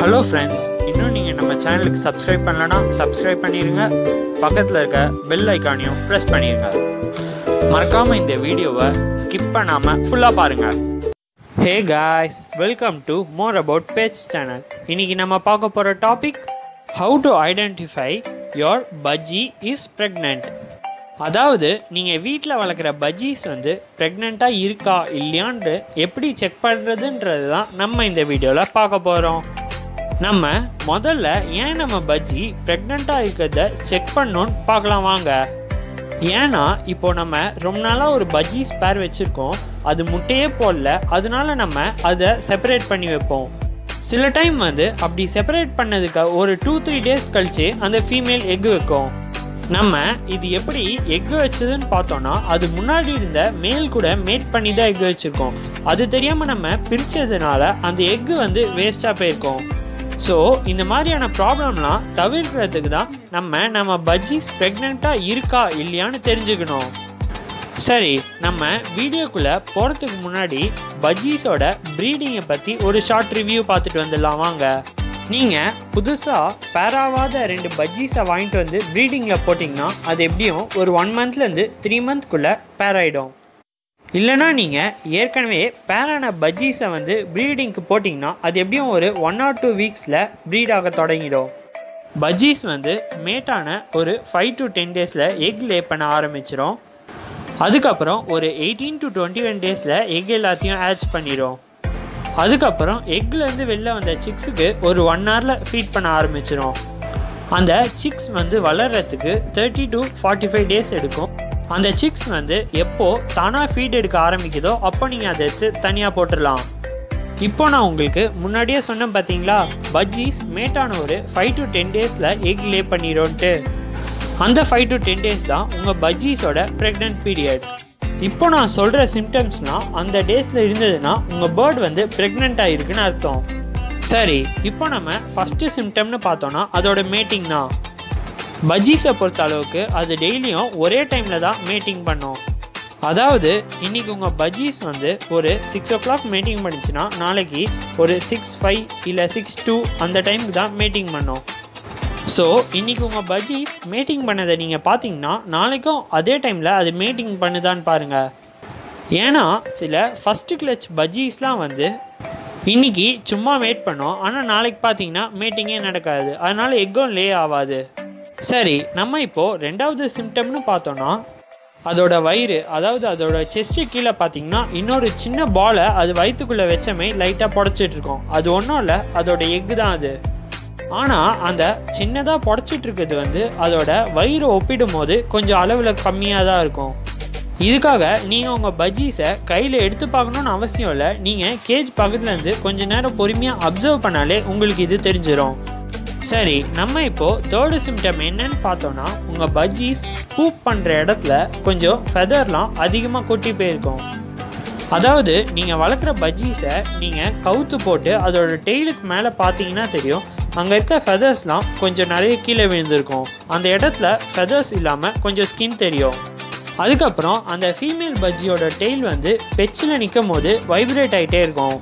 hello friends இன்னும் நீங்கள் நம்ம சேனலுக்கு சப்ஸ்கிரைப் பண்ணலனா சப்ஸ்கிரைப் பண்ணிடுங்க பக்கத்தில் இருக்க பெல் ஐக்கானையும் ப்ரெஸ் பண்ணிடுங்க மறக்காமல் இந்த வீடியோவை ஸ்கிப் பண்ணாமல் ஃபுல்லாக பாருங்கள் hey guys welcome to more about page channel இன்னைக்கு நம்ம பார்க்க போகிற topic how to identify your budgie is pregnant அதாவது நீங்கள் வீட்டில் வளர்க்குற பஜ்ஜீஸ் வந்து ப்ரெக்னெண்ட்டாக இருக்கா இல்லையான்னு எப்படி செக் பண்ணுறதுன்றது தான் நம்ம இந்த வீடியோவில் பார்க்க போகிறோம் நம்ம முதல்ல ஏன் நம்ம பஜ்ஜி ப்ரெக்னெண்ட்டாக இருக்கிறத செக் பண்ணோன்னு பார்க்கலாம் வாங்க ஏன்னா இப்போ நம்ம ரொம்ப நாளாக ஒரு பஜ்ஜி ஸ்பேர் வச்சுருக்கோம் அது முட்டையே போடல அதனால நம்ம அதை செப்பரேட் பண்ணி வைப்போம் சில டைம் வந்து அப்படி செப்பரேட் பண்ணதுக்கு ஒரு டூ த்ரீ டேஸ் கழிச்சு அந்த ஃபீமேல் எக் வைக்கும் நம்ம இது எப்படி எக் வச்சதுன்னு பார்த்தோம்னா அது முன்னாடி இருந்த மேல் கூட மேட் பண்ணி தான் எக் வச்சுருக்கோம் அது தெரியாமல் நம்ம பிரித்ததுனால அந்த எக்கு வந்து வேஸ்ட்டாக போயிருக்கோம் ஸோ இந்த மாதிரியான ப்ராப்ளம்லாம் தவிர்க்கிறதுக்கு தான் நம்ம நம்ம பஜ்ஜிஸ் ப்ரெக்னெண்ட்டாக இருக்கா இல்லையான்னு தெரிஞ்சுக்கணும் சரி நம்ம வீடியோக்குள்ளே போகிறதுக்கு முன்னாடி பஜ்ஜீஸோட ப்ரீடிங்கை பற்றி ஒரு ஷார்ட் ரிவ்யூ பார்த்துட்டு வந்துடலாம் வாங்க நீங்கள் புதுசாக பேராவாத ரெண்டு பஜ்ஜீஸை வாங்கிட்டு வந்து ப்ரீடிங்கில் போட்டிங்கன்னா அது எப்படியும் ஒரு ஒன் மந்த்லேருந்து த்ரீ மந்த்க்குள்ளே பேர் ஆகிடும் இல்லைனா நீங்கள் ஏற்கனவே பேரான பஜ்ஜீஸை வந்து ப்ரீடிங்க்கு போட்டிங்கன்னா அது எப்படியும் ஒரு ஒன் ஆர் டூ வீக்ஸில் ப்ரீட் ஆக தொடங்கிடும் பஜ்ஜீஸ் வந்து மேட்டான ஒரு ஃபைவ் டு டென் டேஸில் எக் லே பண்ண ஆரம்பிச்சிடும் அதுக்கப்புறம் ஒரு எயிட்டீன் டு டுவெண்ட்டி ஒன் டேஸில் எக் எல்லாத்தையும் ஆட்ச் பண்ணிடும் அதுக்கப்புறம் எக்லேருந்து வெளில வந்த சிக்ஸுக்கு ஒரு ஒன் ஹவரில் ஃபீட் பண்ண ஆரம்பிச்சிடும் அந்த சிக்ஸ் வந்து வளர்கிறதுக்கு thirty to forty five days எடுக்கும் அந்த சிக்ஸ் வந்து எப்போ தானாக ஃபீட் எடுக்க ஆரம்பிக்குதோ அப்போ நீங்கள் அதை எடுத்து தனியாக போட்டுடலாம் இப்போ நான் உங்களுக்கு முன்னாடியே சொன்னேன் பார்த்தீங்களா பஜ்ஜீஸ் மேட்டான ஒரு ஃபைவ் டு டென் டேஸில் எக் லே பண்ணிடும்ன்ட்டு அந்த ஃபைவ் டு டென் டேஸ் தான் உங்கள் பஜ்ஜீஸோட ப்ரெக்னென்ட் பீரியட் இப்போ நான் சொல்கிற சிம்டம்ஸ்னால் அந்த டேஸில் இருந்ததுன்னா உங்கள் பேர்ட் வந்து ப்ரெக்னென்ட் ஆகிருக்குன்னு அர்த்தம் சரி இப்போ நம்ம ஃபஸ்ட்டு சிம்டம்னு பார்த்தோன்னா அதோட மேட்டிங் தான் பஜ்ஜீஸை பொறுத்த அளவுக்கு அது டெய்லியும் ஒரே டைமில் தான் மேட்டிங் பண்ணும் அதாவது இன்றைக்கி உங்கள் பஜ்ஜீஸ் வந்து ஒரு சிக்ஸ் ஓ கிளாக் மீட்டிங் பண்ணிச்சுன்னா நாளைக்கு ஒரு சிக்ஸ் ஃபைவ் இல்லை சிக்ஸ் டூ அந்த டைமுக்கு தான் மீட்டிங் பண்ணும் ஸோ இன்றைக்கி உங்கள் பஜ்ஜீஸ் மீட்டிங் பண்ணதை நீங்கள் பார்த்தீங்கன்னா நாளைக்கும் அதே டைமில் அது மீட்டிங் பண்ணுதான்னு பாருங்கள் ஏன்னா சில ஃபஸ்ட்டு கிளச் பஜ்ஜீஸ்லாம் வந்து இன்றைக்கி சும்மா வெயிட் பண்ணோம் ஆனால் நாளைக்கு பார்த்தீங்கன்னா மீட்டிங்கே நடக்காது அதனால் எக்கும் லே ஆகாது சரி நம்ம இப்போது ரெண்டாவது சிம்டம்னு பார்த்தோன்னா அதோட வயிறு அதாவது அதோட செஸ்ட்டு கீழே பார்த்தீங்கன்னா இன்னொரு சின்ன பாலை அது வயிற்றுக்குள்ளே வச்சமே லைட்டாக புடச்சிட்டு இருக்கோம் அது ஒன்றும் இல்லை அதோட எக்கு தான் அது ஆனால் அந்த சின்னதாக புடச்சிட்டு இருக்கிறது வந்து அதோட வயிறு ஒப்பிடும் போது கொஞ்சம் அளவில் கம்மியாக தான் இருக்கும் இதுக்காக நீங்கள் உங்கள் பஜ்ஜீஸை கையில் எடுத்து பார்க்கணுன்னு அவசியம் இல்லை நீங்கள் கேஜ் பக்கத்துலேருந்து கொஞ்ச நேரம் பொறுமையாக அப்சர்வ் பண்ணாலே உங்களுக்கு இது தெரிஞ்சிடும் சரி நம்ம இப்போது தேர்டு சிம்டம் என்னன்னு பார்த்தோன்னா உங்கள் பஜ்ஜீஸ் பூப் பண்ணுற இடத்துல கொஞ்சம் ஃபெதர்லாம் அதிகமாக கொட்டி போயிருக்கும் அதாவது நீங்கள் வளர்க்குற பஜ்ஜீஸை நீங்கள் கவுத்து போட்டு அதோட டெய்லுக்கு மேலே பார்த்தீங்கன்னா தெரியும் அங்கே இருக்க ஃபெதர்ஸ்லாம் கொஞ்சம் நிறைய கீழே விழுந்திருக்கும் அந்த இடத்துல ஃபெதர்ஸ் இல்லாமல் கொஞ்சம் ஸ்கின் தெரியும் அதுக்கப்புறம் அந்த ஃபீமேல் பஜ்ஜியோட டெய்ல் வந்து பெச்சில் நிற்கும் போது வைப்ரேட் ஆகிட்டே இருக்கும்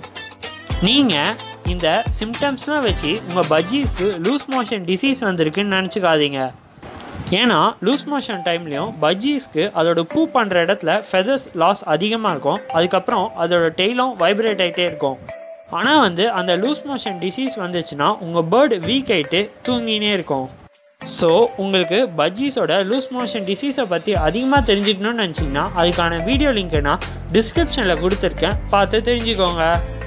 நீங்கள் இந்த சிம்டம்ஸ்லாம் வச்சு உங்கள் பஜ்ஜீஸ்க்கு லூஸ் மோஷன் டிசீஸ் வந்திருக்குன்னு நினச்சிக்காதீங்க ஏன்னா லூஸ் மோஷன் டைம்லேயும் பஜ்ஜீஸ்க்கு அதோட பூ பண்ணுற இடத்துல ஃபெதர்ஸ் லாஸ் அதிகமாக இருக்கும் அதுக்கப்புறம் அதோட டெய்லும் வைப்ரேட் ஆகிட்டே இருக்கும் ஆனால் வந்து அந்த லூஸ் மோஷன் டிசீஸ் வந்துச்சுன்னா உங்கள் பேர்டு வீக் ஆகிட்டு தூங்கினே இருக்கும் ஸோ உங்களுக்கு பஜ்ஜீஸோட லூஸ் மோஷன் டிசீஸை பற்றி அதிகமாக தெரிஞ்சுக்கணும்னு நினச்சிங்கன்னா அதுக்கான வீடியோ லிங்க்கை நான் டிஸ்கிரிப்ஷனில் கொடுத்துருக்கேன் பார்த்து தெரிஞ்சுக்கோங்க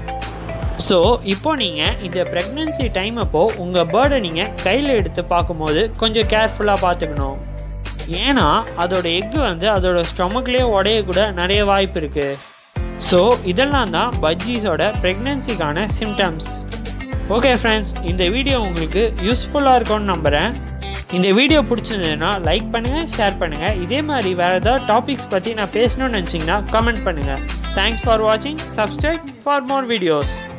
ஸோ இப்போ நீங்கள் இந்த ப்ரெக்னென்சி டைம் அப்போது உங்கள் பேர்டை நீங்கள் கையில் எடுத்து பார்க்கும்போது கொஞ்சம் கேர்ஃபுல்லாக பார்த்துக்கணும் ஏன்னா அதோட எக்கு வந்து அதோட ஸ்டொமக்லேயே உடைய கூட நிறைய வாய்ப்பு இருக்குது ஸோ இதெல்லாம் தான் பஜ்ஜீஸோட ப்ரெக்னென்சிக்கான சிம்டம்ஸ் ஓகே ஃப்ரெண்ட்ஸ் இந்த வீடியோ உங்களுக்கு யூஸ்ஃபுல்லாக இருக்கும்னு நம்புகிறேன் இந்த வீடியோ பிடிச்சிருந்ததுன்னா லைக் பண்ணுங்கள் ஷேர் பண்ணுங்கள் இதே மாதிரி வேறு ஏதாவது டாபிக்ஸ் பற்றி நான் பேசணும்னு நினச்சிங்கன்னா கமெண்ட் பண்ணுங்கள் தேங்க்ஸ் ஃபார் வாட்சிங் சப்ஸ்கிரைப் ஃபார் மோர் வீடியோஸ்